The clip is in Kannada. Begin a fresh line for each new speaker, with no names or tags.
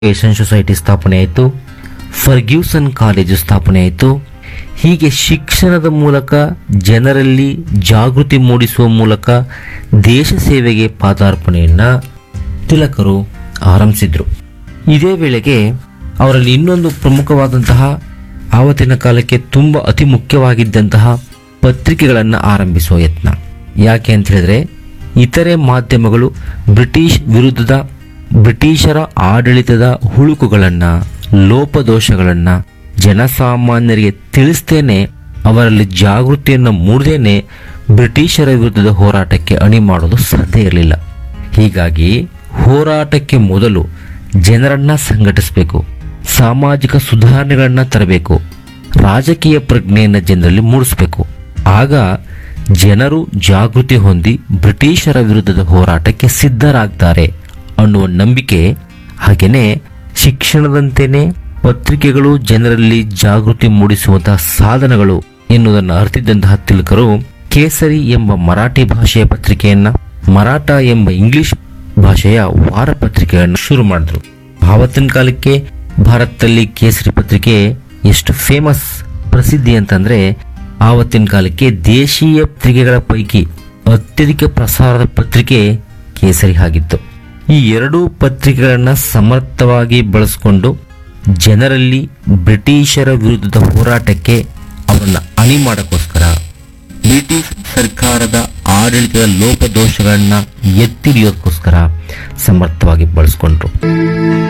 ಏಷನ್ ಸೊಸೈಟಿ ಸ್ಥಾಪನೆ ಆಯಿತು ಫರ್ಗ್ಯೂಸನ್ ಕಾಲೇಜು ಸ್ಥಾಪನೆ ಆಯಿತು ಹೀಗೆ ಶಿಕ್ಷಣದ ಮೂಲಕ ಜನರಲ್ಲಿ ಜಾಗೃತಿ ಮೂಡಿಸುವ ಮೂಲಕ ದೇಶ ಸೇವೆಗೆ ಪಾದಾರ್ಪಣೆಯನ್ನ ತಿಲಕರು ಆರಂಭಿಸಿದ್ರು ಇದೇ ವೇಳೆಗೆ ಅವರಲ್ಲಿ ಇನ್ನೊಂದು ಪ್ರಮುಖವಾದಂತಹ ಆವತ್ತಿನ ಕಾಲಕ್ಕೆ ತುಂಬ ಅತಿ ಮುಖ್ಯವಾಗಿದ್ದಂತಹ ಪತ್ರಿಕೆಗಳನ್ನು ಆರಂಭಿಸುವ ಯತ್ನ ಯಾಕೆ ಅಂತ ಹೇಳಿದ್ರೆ ಇತರೆ ಮಾಧ್ಯಮಗಳು ಬ್ರಿಟಿಷ್ ವಿರುದ್ಧದ ಬ್ರಿಟಿಷರ ಆಡಳಿತದ ಹುಳುಕುಗಳನ್ನು ಲೋಪದೋಷಗಳನ್ನು ಜನಸಾಮಾನ್ಯರಿಗೆ ತಿಳಿಸ್ತೇನೆ ಅವರಲ್ಲಿ ಜಾಗೃತಿಯನ್ನು ಮೂಡದೇನೆ ಬ್ರಿಟಿಷರ ವಿರುದ್ಧದ ಹೋರಾಟಕ್ಕೆ ಅಣಿ ಮಾಡೋದು ಸಾಧ್ಯ ಇರಲಿಲ್ಲ ಹೀಗಾಗಿ ಹೋರಾಟಕ್ಕೆ ಮೊದಲು ಜನರನ್ನ ಸಂಘಟಿಸಬೇಕು ಸಾಮಾಜಿಕ ಸುಧಾರಣೆಗಳನ್ನ ತರಬೇಕು ರಾಜಕೀಯ ಪ್ರಜ್ಞೆಯನ್ನು ಜನರಲ್ಲಿ ಮೂಡಿಸಬೇಕು ಆಗ ಜನರು ಜಾಗೃತಿ ಹೊಂದಿ ಬ್ರಿಟಿಷರ ವಿರುದ್ಧದ ಹೋರಾಟಕ್ಕೆ ಸಿದ್ಧರಾಗ್ತಾರೆ ಅನ್ನುವ ನಂಬಿಕೆ ಹಾಗೆಯೇ ಶಿಕ್ಷಣದಂತೆಯೇ ಪತ್ರಿಕೆಗಳು ಜನರಲ್ಲಿ ಜಾಗೃತಿ ಮೂಡಿಸುವಂತಹ ಸಾಧನಗಳು ಎನ್ನುವುದನ್ನು ಅರ್ಥಿದ್ದಂತಹ ತಿಲಕರು ಕೇಸರಿ ಎಂಬ ಮರಾಠಿ ಭಾಷೆಯ ಪತ್ರಿಕೆಯನ್ನ ಮರಾಠ ಎಂಬ ಇಂಗ್ಲಿಷ್ ಭಾಷೆಯ ವಾರ ಪತ್ರಿಕೆಯನ್ನು ಶುರು ಮಾಡಿದ್ರು ಆವತ್ತಿನ ಕಾಲಕ್ಕೆ ಭಾರತದಲ್ಲಿ ಕೇಸರಿ ಪತ್ರಿಕೆ ಎಷ್ಟು ಫೇಮಸ್ ಪ್ರಸಿದ್ಧಿ ಅಂತಂದ್ರೆ ಆವತ್ತಿನ ಕಾಲಕ್ಕೆ ದೇಶೀಯ ಪತ್ರಿಕೆಗಳ ಪೈಕಿ ಅತ್ಯಧಿಕ ಪ್ರಸಾರದ ಪತ್ರಿಕೆ ಕೇಸರಿ ಆಗಿತ್ತು ಈ ಎರಡೂ ಪತ್ರಿಕೆಗಳನ್ನ ಸಮರ್ಥವಾಗಿ ಬಳಸಿಕೊಂಡು ಜನರಲ್ಲಿ ಬ್ರಿಟಿಷರ ವಿರುದ್ಧದ ಹೋರಾಟಕ್ಕೆ ಅವನ್ನ ಅಣಿ ಮಾಡಕ್ಕೋಸ್ಕರ ಬ್ರಿಟಿಷ್ ಸರ್ಕಾರದ ಆಡಳಿತದ ಲೋಪದೋಷಗಳನ್ನ ಎತ್ತಿಡಿಯೋದಕ್ಕೋಸ್ಕರ ಸಮರ್ಥವಾಗಿ ಬಳಸ್ಕೊಂಡ್ರು